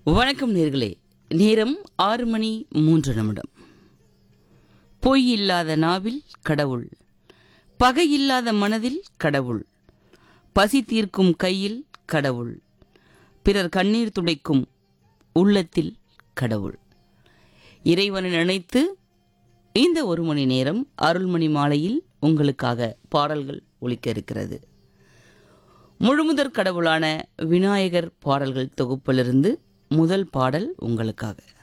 வணக்கம் நேர்களே நேரம் ஆறு மணி மூன்று நிமிடம் பொய் இல்லாத நாவில் கடவுள் பகை இல்லாத மனதில் கடவுள் பசி தீர்க்கும் கையில் கடவுள் பிறர் கண்ணீர் துடைக்கும் உள்ளத்தில் கடவுள் இறைவனை நினைத்து இந்த ஒரு மணி நேரம் அருள்மணி மாலையில் உங்களுக்காக பாடல்கள் ஒலிக்க இருக்கிறது முழுமுதற் கடவுளான விநாயகர் பாடல்கள் தொகுப்பிலிருந்து முதல் பாடல் உங்களுக்காக